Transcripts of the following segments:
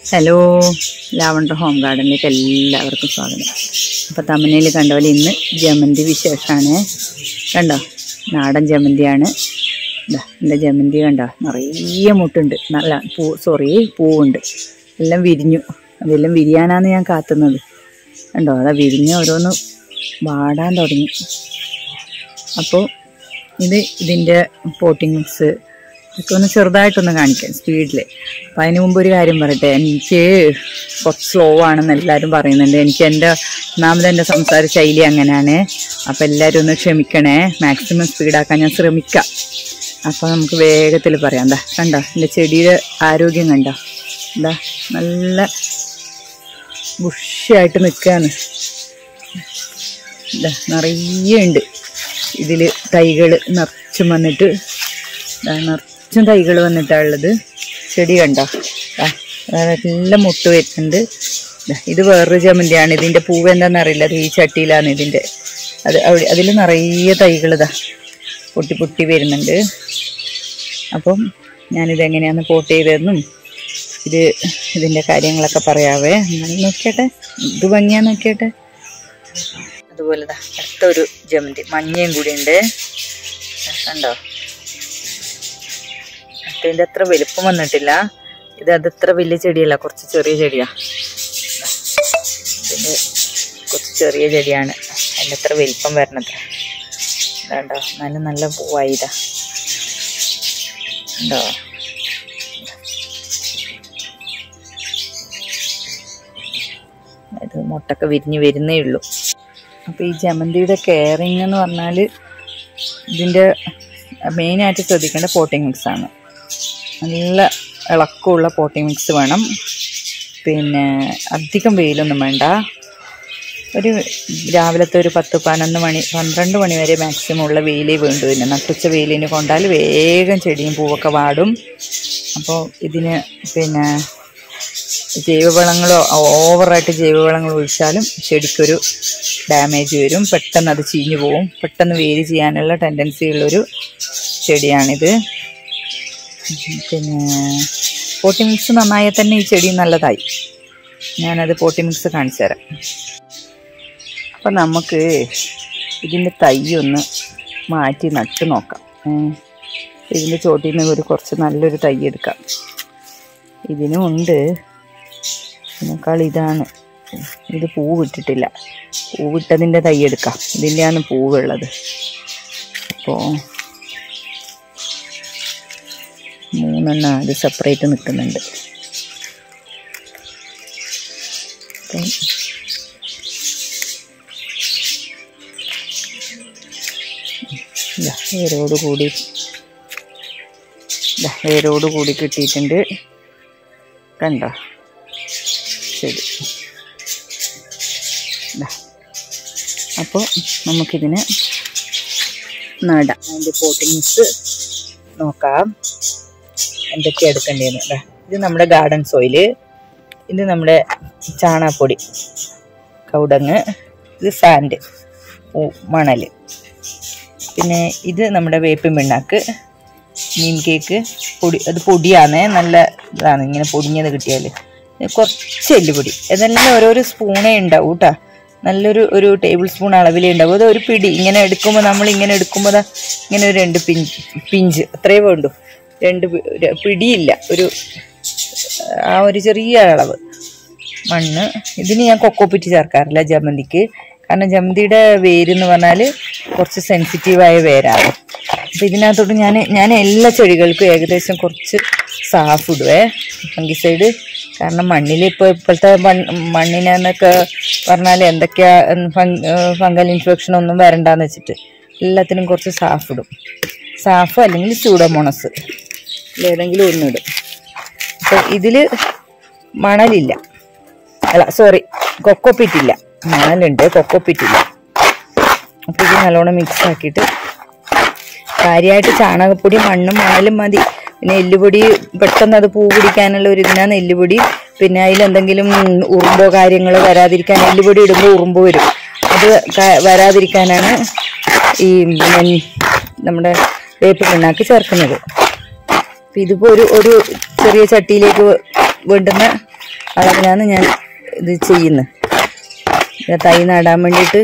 Hello lavender home ഗാർഡനിലേക്ക് എല്ലാവർക്കും സ്വാഗതം അപ്പോൾ തമിഴിൽ കണ്ട പോലെ ഇന്ന് ജമന്തി വിശേഷമാണ് കണ്ടോ നാടൻ ജമന്തിയാണ് ഇതാ എൻ്റെ ജമന്തി കണ്ടോ നിറയെ മുട്ടുണ്ട് നല്ല പൂ സോറി പൂവുണ്ട് എല്ലാം വിരിഞ്ഞു അതെല്ലാം വിരിയാനാണ് ഞാൻ കാത്തുന്നത് കണ്ടോ അതാ വിരിഞ്ഞ് ഓരോന്ന് വാടാൻ തുടങ്ങി അപ്പോൾ ഇത് ഇതിൻ്റെ പോട്ടിംഗ് മിക്സ് ഇതൊക്കെ ഒന്ന് ചെറുതായിട്ടൊന്ന് കാണിക്കാം സ്പീഡിൽ അപ്പം അതിന് മുമ്പ് ഒരു കാര്യം പറയട്ടെ എനിക്ക് കുറച്ച് സ്ലോ ആണെന്ന് എല്ലാവരും പറയുന്നുണ്ട് എനിക്ക് എൻ്റെ ഒന്നാമത് എൻ്റെ സംസാര ശൈലി അങ്ങനെയാണ് അപ്പം എല്ലാവരും ഒന്ന് ക്ഷമിക്കണേ മാക്സിമം സ്പീഡാക്കാൻ ഞാൻ ശ്രമിക്കാം അപ്പോൾ നമുക്ക് വേഗത്തിൽ പറയാം എന്താ കണ്ടോ എൻ്റെ ചെടിയുടെ ആരോഗ്യം കണ്ടോ എന്താ നല്ല ബുഷിയായിട്ട് നിൽക്കുകയാണ് ഇതാ നിറയെ ഉണ്ട് ഇതിൽ തൈകൾ നിറച്ചും വന്നിട്ട് ദാ നിറച്ചും തൈകൾ വന്നിട്ടാണ് ഉള്ളത് ചെടി കണ്ടോ ദാ എല്ലാം മുട്ട് വരുന്നുണ്ട് ദാ ഇത് വേറൊരു ജമന്തിയാണ് ഇതിൻ്റെ പൂവ് എന്താണെന്ന് അറിയില്ല അത് ഈ ചട്ടിയിലാണ് ഇതിൻ്റെ അത് അവിടെ അതിൽ നിറയെ തൈകൾ ഇതാ പൊട്ടി പൊട്ടി വരുന്നുണ്ട് അപ്പം ഞാനിത് എങ്ങനെയാണ് പോട്ട് ചെയ്തതെന്നും ഇത് ഇതിൻ്റെ കാര്യങ്ങളൊക്കെ പറയാവേ എന്നാലും നോക്കിയാട്ടെ ഇത് ഭംഗിയാ നോക്കിയാട്ടെ അതുപോലെ ദാ അടുത്തൊരു ജമന്തി മഞ്ഞയും കൂടി ഉണ്ട് കണ്ടോ മറ്റേതിൻ്റെ അത്ര വലുപ്പം വന്നിട്ടില്ല ഇത് അതത്ര വലിയ ചെടിയല്ല കുറച്ച് ചെറിയ ചെടിയാ ഇതിൻ്റെ കുറച്ച് ചെറിയ ചെടിയാണ് അതിൻ്റെ അത്ര വലിപ്പം വരണത്ര ഇതാണ്ടോ നല്ല നല്ല പൂവായി ഇതാ ഉണ്ടോ ഇത് മുട്ടൊക്കെ വിരിഞ്ഞ് വരുന്നേ ഉള്ളൂ അപ്പോൾ ഈ ജമന്തിയുടെ കെയറിങ് എന്ന് പറഞ്ഞാൽ ഇതിൻ്റെ മെയിനായിട്ട് ശ്രദ്ധിക്കേണ്ട പോട്ടിംഗ് മിക്സ് ആണ് നല്ല ഇളക്കമുള്ള പോട്ടിംഗ് മിക്സ് വേണം പിന്നെ അധികം വെയിലൊന്നും വേണ്ട ഒരു രാവിലത്തെ ഒരു പത്ത് പതിനൊന്ന് മണി പന്ത്രണ്ട് മണി വരെ മാക്സിമം ഉള്ള വെയിലേ വേണ്ടു പിന്നെ നട്ടുച്ച വെയിലിന് കൊണ്ടാൽ വേഗം ചെടിയും പൂവൊക്കെ വാടും അപ്പോൾ ഇതിന് പിന്നെ ജൈവവളങ്ങളോ ഓവറായിട്ട് ജൈവവളങ്ങൾ ഒഴിച്ചാലും ചെടിക്കൊരു ഡാമേജ് വരും പെട്ടെന്ന് അത് ചീഞ്ഞു പോവും പെട്ടെന്ന് വേര് ചെയ്യാനുള്ള ടെൻഡൻസി ഉള്ളൊരു ചെടിയാണിത് പിന്നെ പോട്ടി മിക്സ് നന്നായാൽ തന്നെ ഈ ചെടി നല്ലതായി ഞാനത് പോട്ടി മിക്സ് കാണിച്ചു തരാം അപ്പം നമുക്ക് ഇതിൻ്റെ തൈ ഒന്ന് മാറ്റി നട്ട് നോക്കാം ഏ. ഇതിൻ്റെ ചോട്ടിൽ നിന്ന് ഒരു കുറച്ച് നല്ലൊരു തൈ എടുക്കാം ഇതിനും ഉണ്ട് ഇതിനേക്കാൾ ഇതാണ് ഇത് പൂവിട്ടിട്ടില്ല പൂവിട്ടതിൻ്റെ തൈ എടുക്കാം ഇതിൻ്റെയാണ് പൂവുള്ളത് അപ്പോൾ മൂന്നെണ്ണം അത് സെപ്പറേറ്റ് നിൽക്കുന്നുണ്ട് അപ്പം ഇതാ വേരോട് കൂടി ഇതാ വേരോട് കൂടി കിട്ടിയിട്ടുണ്ട് കണ്ടോ ശരി ദാ. അപ്പോൾ നമുക്കിതിന് നടാം അതിൻ്റെ പോട്ടിംഗ് മിക്സ് നോക്കാം എന്തൊക്കെയാണ് എടുക്കേണ്ടതെന്ന് ദാ. ഇത് നമ്മുടെ ഗാർഡൻ സോയില് ഇത് നമ്മുടെ ചാണകപ്പൊടി കൗടങ്ങ് ഇത് സാൻഡ് മണൽ പിന്നെ ഇത് നമ്മുടെ വേപ്പിൻ പിണ്ണാക്ക് മീൻ കേക്ക് പൊടി അത് പൊടിയാണ് നല്ല ഇതാണ് ഇങ്ങനെ പൊടിഞ്ഞത് കിട്ടിയാൽ കുറച്ച് എല്ലുപൊടി ഇതെല്ലാം ഓരോരോ സ്പൂണേ ഉണ്ടാവും കേട്ടോ നല്ലൊരു ഒരു ടേബിൾ സ്പൂൺ അളവിലേ ഉണ്ടാവും അത് ഒരു പിടി ഇങ്ങനെ എടുക്കുമ്പോൾ നമ്മൾ ഇങ്ങനെ എടുക്കുമ്പോൾ ദാ ഇങ്ങനെ ഒരു രണ്ട് പിഞ്ച് പിഞ്ച് അത്രയേ വേണ്ടു രണ്ട് പി- ഒരു പിടിയില്ല ഒരു ആ ഒരു ചെറിയ അളവ് മണ്ണ് ഇതിന് ഞാൻ കൊക്കോപ്പിറ്റ് ചേർക്കാറില്ല ജമന്തിക്ക് കാരണം ജമന്തിയുടെ വേര് എന്ന് പറഞ്ഞാൽ കുറച്ച് സെൻസിറ്റീവായ വേരാണ് അപ്പം ഇതിനകത്തോട്ട് ഞാൻ ഞാൻ എല്ലാ ചെടികൾക്കും ഏകദേശം കുറച്ച് സാഫ് ഇടുവേ ഫംഗിസൈഡ് കാരണം മണ്ണിൽ ഇപ്പോൾ ഇപ്പോഴത്തെ മണ്ണ് മണ്ണിനെന്നൊക്കെ പറഞ്ഞാൽ എന്തൊക്കെയാ ഫംഗൽ ഇൻഫെക്ഷൻ ഒന്നും വരണ്ടാന്ന് വെച്ചിട്ട് എല്ലാത്തിനും കുറച്ച് സാഫ് ഇടും സാഫ് അല്ലെങ്കിൽ സ്യൂഡോമോണസ് ഏതെങ്കിലും ഒന്നിടും അപ്പോൾ ഇതിൽ മണലില്ല അല്ല സോറി കൊക്കോപ്പിറ്റ് ഇല്ല മണലുണ്ട് കൊക്കോപ്പിറ്റ് ഇല്ല അപ്പോൾ ഇത് നല്ലോണം മിക്സ് ആക്കിയിട്ട് കാര്യമായിട്ട് ചാണകപ്പൊടി മണ്ണും മണലും മതി പിന്നെ എല്ലുപൊടി പെട്ടെന്ന് അത് പൂ പിടിക്കാനുള്ള ഒരു ഇതിനാണ് എല്ലുപൊടി പിന്നെ അതിലെന്തെങ്കിലും ഉറുമ്പോ കാര്യങ്ങളോ വരാതിരിക്കാൻ എല്ലുപൊടി ഇടുമ്പോൾ ഉറുമ്പ് വരും അത് ക- വരാതിരിക്കാനാണ് ഈ മഞ്ഞ് നമ്മുടെ വേപ്പ് പിണ്ണാക്ക് ചേർക്കുന്നത് അപ്പം ഇതിപ്പോൾ ഒരു ഒരു ചെറിയ ചട്ടിയിലേക്ക് വേണ്ടുന്ന അളവിലാണ് ഞാൻ ഇത് ചെയ്യുന്നത് ഇത് തൈ നടാൻ വേണ്ടിയിട്ട്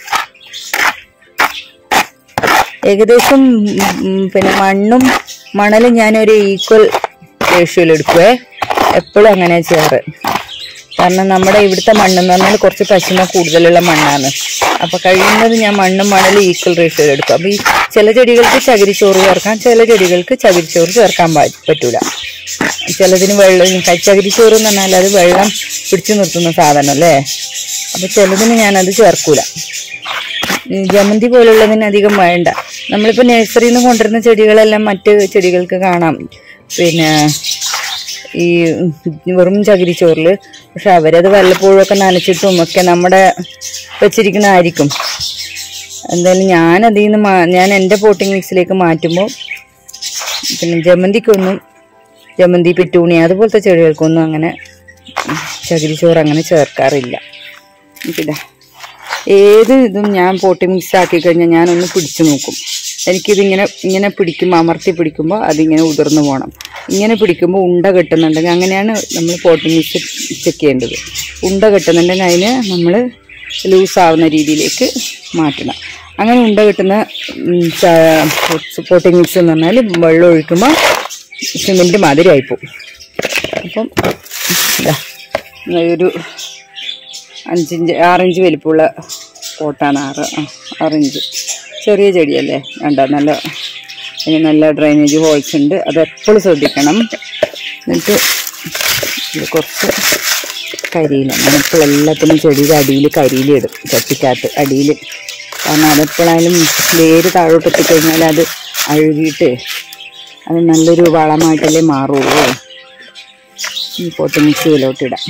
ഏകദേശം ഉം, പിന്നെ മണ്ണും മണലും ഞാനൊരു ഈക്വൽ റേഷ്യോയിൽ എടുക്കുവേ എപ്പോഴും അങ്ങനെ ചെയ്യാറ് കാരണം നമ്മുടെ ഇവിടുത്തെ മണ്ണെന്ന് പറഞ്ഞാൽ കുറച്ച് പശുമ കൂടുതലുള്ള മണ്ണാണ് അപ്പൊ കഴിയുന്നത് ഞാൻ മണ്ണും മണലും ഈക്വൽ റേഷ്യോയിൽ എടുക്കും അപ്പൊ ഈ ചില ചെടികൾക്ക് ചകിരിച്ചോറ് ചേർക്കാം ചില ചെടികൾക്ക് ചകിരിച്ചോറ് ചേർക്കാൻ പാ- പറ്റൂല ചിലതിന് വെള്ളം ചകിരിച്ചോറ് എന്ന് പറഞ്ഞാൽ അത് വെള്ളം പിടിച്ചു നിർത്തുന്ന സാധനം അല്ലേ അപ്പൊ ചിലതിന് ഞാനത് ചേർക്കൂല ഈ ജമന്തി പോലുള്ളതിന് അധികം വേണ്ട നമ്മളിപ്പോൾ നഴ്സറിയിൽ നിന്ന് കൊണ്ടുവരുന്ന ചെടികളെല്ലാം മറ്റ് ചെടികൾക്ക് കാണാം പിന്നെ ഈ വെറും ചകിരിച്ചോറിൽ പക്ഷെ അവരത് വല്ലപ്പോഴും ഒക്കെ നനച്ചിട്ടും ഒക്കെ നമ്മുടെ വെച്ചിരിക്കുന്നതായിരിക്കും എന്തായാലും ഞാൻ അതിൽ നിന്ന് മാ ഞാൻ എൻ്റെ പോട്ടിംഗ് മിക്സിലേക്ക് മാറ്റുമ്പോൾ പിന്നെ ജമന്തിക്കൊന്നും ജമന്തി പെറ്റൂണി അതുപോലത്തെ ചെടികൾക്കൊന്നും അങ്ങനെ ചകിരിച്ചോറ് അങ്ങനെ ചേർക്കാറില്ല ഇതാ ഏത് ഇതും ഞാൻ പോട്ടി മിക്സ് ആക്കി കഴിഞ്ഞാൽ ഞാനൊന്ന് പിടിച്ചു നോക്കും എനിക്കിതിങ്ങനെ ഇങ്ങനെ പിടിക്കുമ്പോൾ അമർത്തി പിടിക്കുമ്പോൾ അതിങ്ങനെ ഉതിർന്നു പോകണം ഇങ്ങനെ പിടിക്കുമ്പോൾ ഉണ്ട കെട്ടുന്നുണ്ടെങ്കിൽ അങ്ങനെയാണ് നമ്മൾ പോട്ടി മിക്സ് ചെക്ക് ചെയ്യേണ്ടത് ഉണ്ട കെട്ടുന്നുണ്ടെങ്കിൽ അതിന് നമ്മൾ ലൂസാവുന്ന രീതിയിലേക്ക് മാറ്റണം അങ്ങനെ ഉണ്ട കിട്ടുന്ന പോട്ടി മിക്സ് എന്ന് പറഞ്ഞാൽ വെള്ളം ഒഴിക്കുമ്പോൾ സിമെൻറ്റ് മാതിരി ആയിപ്പോവും അപ്പം ഇതാ ഒരു അഞ്ചിഞ്ച് ആറിഞ്ച് വലിപ്പമുള്ള പോട്ടാണ് ആറ് ആ, ആറിഞ്ച് ചെറിയ ചെടിയല്ലേ വേണ്ട നല്ല അതിന് നല്ല ഡ്രൈനേജ് ഹോൾസ് ഉണ്ട് അത് എപ്പോഴും ശ്രദ്ധിക്കണം എന്നിട്ട് ഇത് കുറച്ച് കരിയില ഞാനിപ്പോൾ എല്ലാത്തിനും ചെടിയുടെ അടിയിൽ കരിയിലിടും ചട്ടിക്കകത്ത് അടിയിൽ കാരണം അതെപ്പോഴായാലും വേര് താഴോട്ട് എത്തിക്കഴിഞ്ഞാൽ അത് അഴുകിയിട്ട് അത് നല്ലൊരു വളമായിട്ടല്ലേ മാറുള്ളൂ ഈ പോട്ട് മിക്സിയിലോട്ടിടാം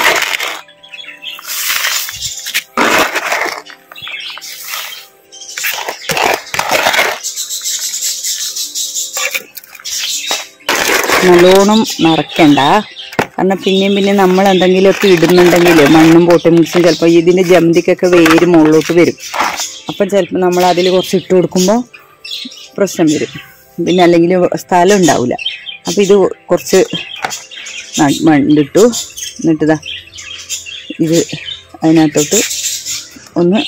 നല്ലോണം നിറയ്ക്കണ്ട കാരണം പിന്നെയും പിന്നെ നമ്മൾ എന്തെങ്കിലുമൊക്കെ ഇടുന്നുണ്ടെങ്കിൽ മണ്ണും പോട്ടും മിക്സും ചിലപ്പോൾ ഇതിൻ്റെ ജമന്തിക്കൊക്കെ വേര് മുകളിലോട്ട് വരും അപ്പം ചിലപ്പോൾ നമ്മൾ അതിൽ കുറച്ച് ഇട്ട് കൊടുക്കുമ്പോൾ പ്രശ്നം വരും പിന്നെ അല്ലെങ്കിൽ സ്ഥലം ഉണ്ടാവില്ല അപ്പം ഇത് കുറച്ച് ന- മണ്ണിട്ടു എന്നിട്ടിതാ ഇത് അതിനകത്തോട്ട് ഒന്ന്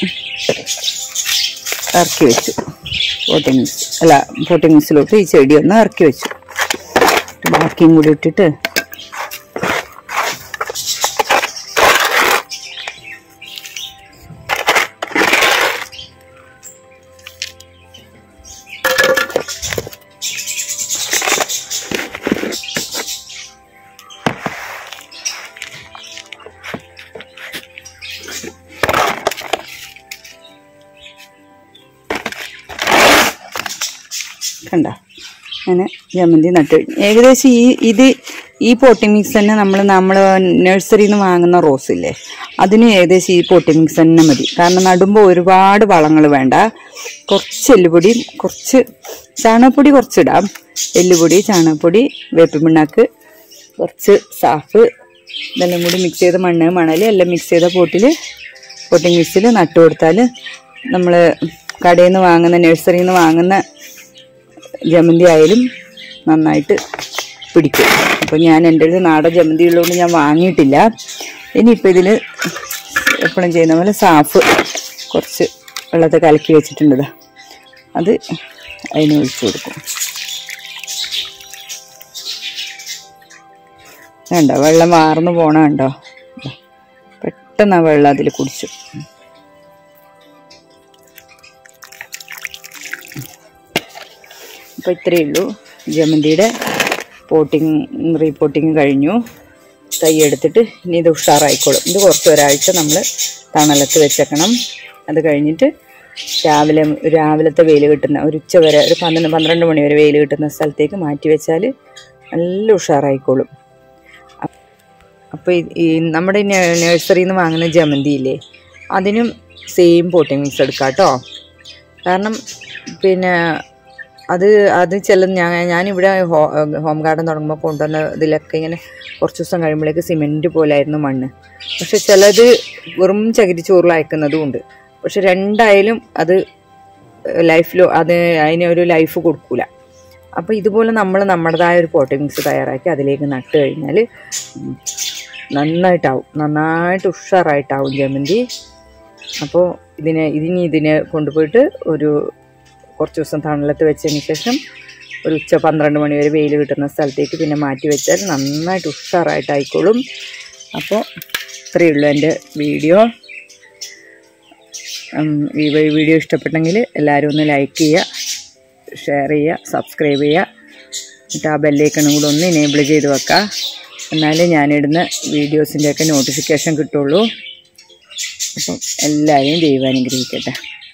ഇറക്കി വെച്ചു പോട്ടിംഗ് മിക്സ് അല്ല പോട്ടിംഗ് മിക്സിലോട്ട് ഈ ചെടി ഒന്ന് ഇറക്കി വെച്ചു ബാക്കിയും കൂടി ഇട്ടിട്ട് കണ്ട അങ്ങനെ ജമന്തി നട്ട് കഴിഞ്ഞു. ഏകദേശം ഈ ഇത് ഈ പോട്ടി മിക്സ് തന്നെ നമ്മൾ നമ്മൾ നഴ്സറിയിൽ നിന്ന് വാങ്ങുന്ന റോസ് ഇല്ലേ അതിന് ഏകദേശം ഈ പോട്ടി മിക്സ് തന്നെ മതി കാരണം നടുമ്പോൾ ഒരുപാട് വളങ്ങൾ വേണ്ട കുറച്ച് എല്ലുപൊടി കുറച്ച് ചാണകപ്പൊടി കുറച്ചിടാം എല്ലുപൊടി ചാണകപ്പൊടി വേപ്പിൻ പിണ്ണാക്ക് കുറച്ച് സാഫ് ഇതെല്ലാം കൂടി മിക്സ് ചെയ്ത മണ്ണ് മണൽ എല്ലാം മിക്സ് ചെയ്ത പോട്ടിൽ പോട്ടിംഗ് മിക്സിൽ നട്ടു കൊടുത്താൽ നമ്മൾ കടയിൽ നിന്ന് വാങ്ങുന്ന നഴ്സറിയിൽ നിന്ന് വാങ്ങുന്ന ജമന്തി ആയാലും നന്നായിട്ട് പിടിക്കും അപ്പോൾ ഞാൻ എൻ്റെ അടുത്ത് നാടൻ ജമന്തി ഉള്ളതുകൊണ്ട് ഞാൻ വാങ്ങിയിട്ടില്ല ഇനിയിപ്പോൾ ഇതിൽ എപ്പോഴും ചെയ്യുന്ന പോലെ സാഫ് കുറച്ച് വെള്ളത്തിൽ കലക്കി വെച്ചിട്ടുണ്ട് ദാ. അത് അതിന് ഒഴിച്ചു കൊടുക്കും വേണ്ട വെള്ളം വാർന്നു പോണ കണ്ടോ ദാ. പെട്ടെന്ന് ആ വെള്ളം അതിൽ കുടിച്ചു അപ്പോൾ ഇത്രയേ ഉള്ളൂ ജമന്തിയുടെ പോട്ടിങ് റീപോട്ടിങ് കഴിഞ്ഞു തൈ എടുത്തിട്ട് ഇനി ഇത് ഉഷാറായിക്കോളും ഇത് കുറച്ച് ഒരാഴ്ച നമ്മൾ തണലത്ത് വെച്ചേക്കണം അത് കഴിഞ്ഞിട്ട് രാവിലെ രാവിലത്തെ വെയിൽ കിട്ടുന്ന ഒരു ഉച്ച വരെ ഒരു പന്ത്രണ്ട് പന്ത്രണ്ട് മണി വരെ വെയിൽ കിട്ടുന്ന സ്ഥലത്തേക്ക് മാറ്റി വെച്ചാൽ നല്ല ഉഷാറായിക്കോളും അപ്പോൾ ഈ നമ്മുടെ നഴ്സറിയിൽ നിന്ന് വാങ്ങുന്ന ജമന്തി ഇല്ലേ അതിനും സെയിം പോട്ടിംഗ് മിക്സ് എടുക്കാം കേട്ടോ കാരണം പിന്നെ അത് അത് ചില ഞാൻ ഞാനിവിടെ ഹോ ഹോം ഗാർഡൻ തുടങ്ങുമ്പോൾ കൊണ്ടുവന്ന ഇതിലൊക്കെ ഇങ്ങനെ കുറച്ച് ദിവസം കഴിയുമ്പോഴേക്ക് സിമെൻറ്റ് പോലായിരുന്നു മണ്ണ് പക്ഷെ ചിലത് വെറും ചകിരിച്ചോറിൽ അയക്കുന്നതും ഉണ്ട് പക്ഷെ രണ്ടായാലും അത് ലൈഫിലോ അത് അതിന് ഒരു ലൈഫ് കൊടുക്കൂല അപ്പോൾ ഇതുപോലെ നമ്മൾ നമ്മുടേതായ ഒരു പോട്ടിംഗ് മിക്സ് തയ്യാറാക്കി അതിലേക്ക് നട്ട് കഴിഞ്ഞാൽ നന്നായിട്ടാവും നന്നായിട്ട് ഉഷാറായിട്ടാവും ജമന്തി അപ്പോൾ ഇതിനെ ഇതിനി ഇതിനെ കൊണ്ടുപോയിട്ട് ഒരു കുറച്ച് ദിവസം തണലത്ത് വെച്ചതിന് ശേഷം ഒരു ഉച്ച പന്ത്രണ്ട് മണി വരെ വെയിൽ കിട്ടുന്ന സ്ഥലത്തേക്ക് പിന്നെ മാറ്റി വെച്ചാൽ നന്നായിട്ട് ഉഷാറായിട്ടായിക്കോളും അപ്പോൾ ഇത്രയേ ഉള്ളൂ എൻ്റെ വീഡിയോ ഉം, ഈ വ- വീഡിയോ ഇഷ്ടപ്പെട്ടെങ്കിൽ എല്ലാവരും ഒന്ന് ലൈക്ക് ചെയ്യുക ഷെയർ ചെയ്യുക സബ്സ്ക്രൈബ് ചെയ്യുക എന്നിട്ട് ആ ബെല്ലേക്കണും കൂടെ ഒന്ന് എനേബിൾ ചെയ്ത് വെക്കുക എന്നാലേ ഞാനിടുന്ന വീഡിയോസിൻ്റെയൊക്കെ നോട്ടിഫിക്കേഷൻ കിട്ടുള്ളൂ അപ്പം എല്ലാവരെയും ദൈവം അനുഗ്രഹിക്കട്ടെ